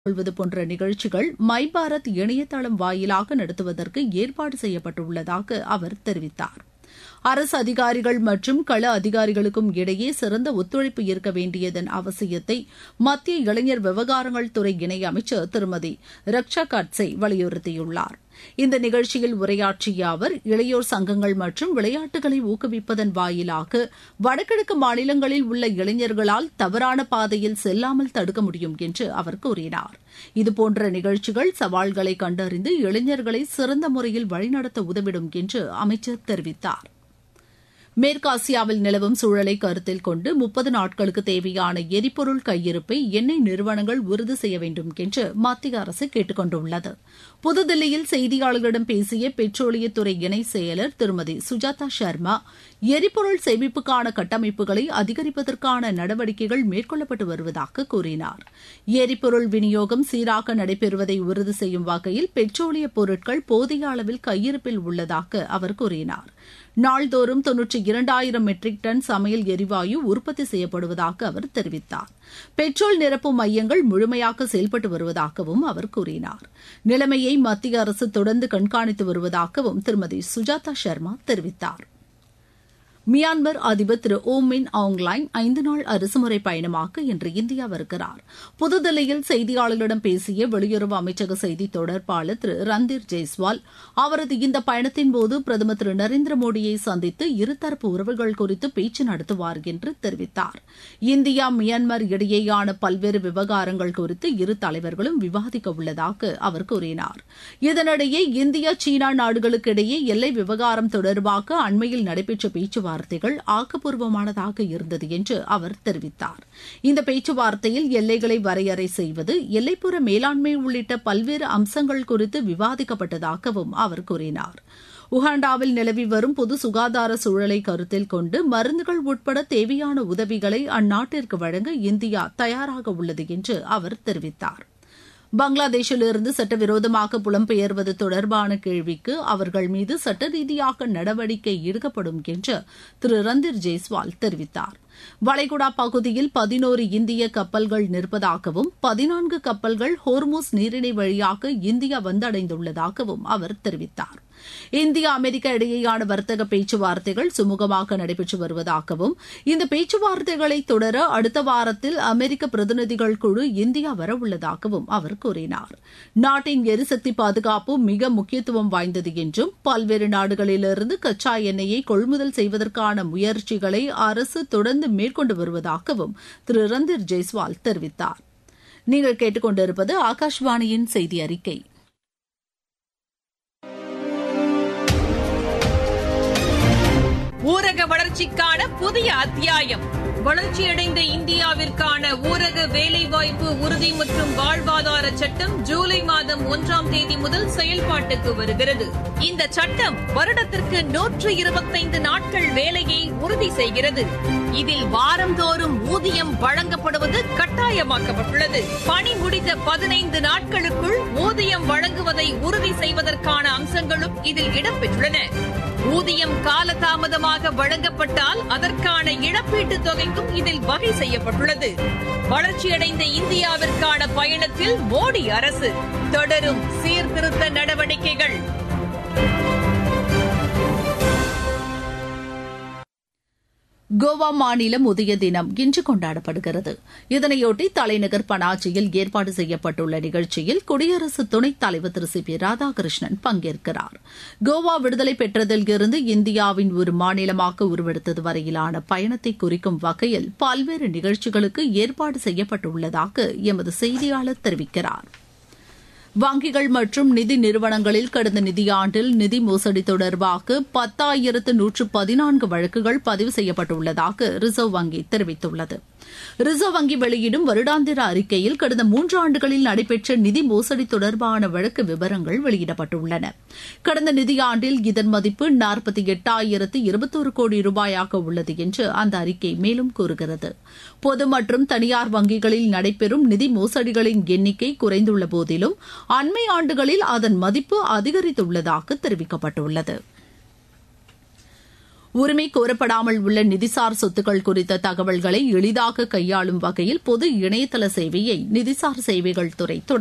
கொள்வது போன்ற நிகழ்ச்சிகள் மை பாரத் இணையதளம் வாயிலாக நடத்துவதற்கு ஏற்பாடு செய்யப்பட்டுள்ளதாக அவர் தெரிவித்தார் அரசு அதிகாரிகள் மற்றும் கள அதிகாரிகளுக்கும் இடையே சிறந்த ஒத்துழைப்பு இருக்க வேண்டியதன் அவசியத்தை மத்திய இளைஞர் விவகாரங்கள் துறை இணையமைச்சர் திருமதி ரக்ஷா கட்சே வலியுறுத்தியுள்ளார் இந்த நிகழ்ச்சியில் உரையாற்றிய அவர் இளையோர் சங்கங்கள் மற்றும் விளையாட்டுகளை ஊக்குவிப்பதன் வாயிலாக வடகிழக்கு மாநிலங்களில் உள்ள இளைஞர்களால் தவறான பாதையில் செல்லாமல் தடுக்க முடியும் என்று அவர் கூறினார் இதுபோன்ற நிகழ்ச்சிகள் சவால்களை கண்டறிந்து இளைஞர்களை சிறந்த முறையில் வழிநடத்த உதவிடும் என்று அமைச்சர் தெரிவித்தார் மேற்காசியாவில் நிலவும் சூழலை கருத்தில் கொண்டு முப்பது நாட்களுக்கு தேவையான எரிபொருள் கையிருப்பை எண்ணெய் நிறுவனங்கள் உறுதி செய்ய வேண்டும் என்று மத்திய அரசு கேட்டுக் கொண்டுள்ளது புதுதில்லியில் செய்தியாளர்களிடம் பேசிய பெட்ரோலியத்துறை இணை செயலர் திருமதி சுஜாதா சர்மா எரிபொருள் சேமிப்புக்கான கட்டமைப்புகளை அதிகரிப்பதற்கான நடவடிக்கைகள் மேற்கொள்ளப்பட்டு வருவதாக கூறினார் எரிபொருள் விநியோகம் சீராக நடைபெறுவதை உறுதி செய்யும் வகையில் பெட்ரோலிய பொருட்கள் போதிய அளவில் கையிருப்பில் உள்ளதாக அவர் கூறினார் நாள்தோறும் தொன்னூற்றி இரண்டாயிரம் மெட்ரிக் டன் சமையல் எரிவாயு உற்பத்தி செய்யப்படுவதாக அவர் தெரிவித்தார் பெட்ரோல் நிரப்பும் மையங்கள் முழுமையாக செயல்பட்டு வருவதாகவும் அவர் கூறினார் நிலைமையை மத்திய அரசு தொடர்ந்து கண்காணித்து வருவதாகவும் திருமதி சுஜாதா சர்மா தெரிவித்தார் மியான்மர் அதிபர் திரு ஓ மின் ஆங்லைன் ஐந்து நாள் அரசுமுறை பயணமாக இன்று இந்தியா வருகிறார் புதுதில்லியில் செய்தியாளர்களிடம் பேசிய வெளியுறவு அமைச்சக செய்தி தொடர்பாளர் திரு ரந்தீர் ஜெய்ஸ்வால் அவரது இந்த பயணத்தின்போது பிரதமர் திரு நரேந்திர மோடியை சந்தித்து இருதரப்பு உறவுகள் குறித்து பேச்சு நடத்துவார் என்று தெரிவித்தார் இந்தியா மியான்மர் இடையேயான பல்வேறு விவகாரங்கள் குறித்து இரு தலைவர்களும் விவாதிக்க உள்ளதாக அவர் கூறினார் இதனிடையே இந்தியா சீனா நாடுகளுக்கிடையே எல்லை விவகாரம் தொடர்பாக அண்மையில் நடைபெற்ற பேச்சுவார்த்தை பேச்சுவார்த்தைகள் ஆக்கப்பூர்வமானதாக இருந்தது என்று அவர் தெரிவித்தார் இந்த பேச்சுவார்த்தையில் எல்லைகளை வரையறை செய்வது எல்லைப்புற மேலாண்மை உள்ளிட்ட பல்வேறு அம்சங்கள் குறித்து விவாதிக்கப்பட்டதாகவும் அவர் கூறினார் உகாண்டாவில் நிலவி வரும் பொது சுகாதார சூழலை கருத்தில் கொண்டு மருந்துகள் உட்பட தேவையான உதவிகளை அந்நாட்டிற்கு வழங்க இந்தியா தயாராக உள்ளது என்று அவர் தெரிவித்தார் பங்களாதேஷிலிருந்து சட்டவிரோதமாக புலம்பெயர்வது தொடர்பான கேள்விக்கு அவர்கள் மீது சட்ட ரீதியாக நடவடிக்கை எடுக்கப்படும் என்று திரு ரந்தீர் ஜெய்ஸ்வால் தெரிவித்தார் வளைகுடா பகுதியில் பதினோரு இந்திய கப்பல்கள் நிற்பதாகவும் பதினான்கு கப்பல்கள் ஹோர்மூஸ் நீரிணை வழியாக இந்தியா வந்தடைந்துள்ளதாகவும் அவர் தெரிவித்தார் இந்தியா அமெரிக்கா இடையேயான வர்த்தக பேச்சுவார்த்தைகள் சுமூகமாக நடைபெற்று வருவதாகவும் இந்த பேச்சுவார்த்தைகளை தொடர அடுத்த வாரத்தில் அமெரிக்க பிரதிநிதிகள் குழு இந்தியா வரவுள்ளதாகவும் அவர் கூறினார் நாட்டின் எரிசக்தி பாதுகாப்பு மிக முக்கியத்துவம் வாய்ந்தது என்றும் பல்வேறு நாடுகளிலிருந்து கச்சா எண்ணெயை கொள்முதல் செய்வதற்கான முயற்சிகளை அரசு தொடர்ந்து மேற்கொண்டு வருவதாகவும் திரு ரந்தீர் ஜெய்ஸ்வால் தெரிவித்தார் நீங்கள் கேட்டுக்கொண்டிருப்பது ஆகாஷ்வாணியின் செய்தி அறிக்கை ஊரக வளர்ச்சிக்கான புதிய அத்தியாயம் வளர்ச்சியடைந்த இந்தியாவிற்கான ஊரக வேலைவாய்ப்பு உறுதி மற்றும் வாழ்வாதார சட்டம் ஜூலை மாதம் ஒன்றாம் தேதி முதல் செயல்பாட்டுக்கு வருகிறது இந்த சட்டம் வருடத்திற்கு நூற்று இருபத்தைந்து நாட்கள் வேலையை உறுதி செய்கிறது இதில் வாரந்தோறும் ஊதியம் வழங்கப்படுவது கட்டாயமாக்கப்பட்டுள்ளது பணி முடிந்த பதினைந்து நாட்களுக்குள் ஊதியம் வழங்குவதை உறுதி செய்வதற்கான அம்சங்களும் இதில் இடம்பெற்றுள்ளன ஊதியம் காலதாமதமாக வழங்கப்பட்டால் அதற்கான இழப்பீட்டுத் தொகைக்கும் இதில் வகை செய்யப்பட்டுள்ளது வளர்ச்சியடைந்த இந்தியாவிற்கான பயணத்தில் மோடி அரசு தொடரும் சீர்திருத்த நடவடிக்கைகள் கோவா மாநிலம் உதய தினம் இன்று கொண்டாடப்படுகிறது இதனையொட்டி தலைநகர் பனாஜியில் ஏற்பாடு செய்யப்பட்டுள்ள நிகழ்ச்சியில் குடியரசு துணைத் தலைவர் திரு சி பி ராதாகிருஷ்ணன் பங்கேற்கிறார் கோவா விடுதலை பெற்றதில் இருந்து இந்தியாவின் ஒரு மாநிலமாக உருவெடுத்தது வரையிலான பயணத்தை குறிக்கும் வகையில் பல்வேறு நிகழ்ச்சிகளுக்கு ஏற்பாடு செய்யப்பட்டுள்ளதாக எமது செய்தியாளர் தெரிவிக்கிறார் வங்கிகள் மற்றும் நிதி நிறுவனங்களில் கடந்த நிதியாண்டில் நிதி மோசடி தொடர்பாக பத்தாயிரத்து நூற்று பதினான்கு வழக்குகள் பதிவு செய்யப்பட்டுள்ளதாக ரிசர்வ் வங்கி தெரிவித்துள்ளது ரிசர்வ் வங்கி வெளியிடும் வருடாந்திர அறிக்கையில் கடந்த மூன்று ஆண்டுகளில் நடைபெற்ற நிதி மோசடி தொடர்பான வழக்கு விவரங்கள் வெளியிடப்பட்டுள்ளன கடந்த நிதியாண்டில் இதன் மதிப்பு நாற்பத்தி எட்டாயிரத்து இருபத்தோரு கோடி ரூபாயாக உள்ளது என்று அந்த அறிக்கை மேலும் கூறுகிறது பொது மற்றும் தனியார் வங்கிகளில் நடைபெறும் நிதி மோசடிகளின் எண்ணிக்கை குறைந்துள்ள போதிலும் அண்மை ஆண்டுகளில் அதன் மதிப்பு அதிகரித்துள்ளதாக தெரிவிக்கப்பட்டுள்ளது உரிமை கோரப்படாமல் உள்ள நிதிசார் சொத்துக்கள் குறித்த தகவல்களை எளிதாக கையாளும் வகையில் பொது இணையதள சேவையை நிதிசார் சேவைகள் துறை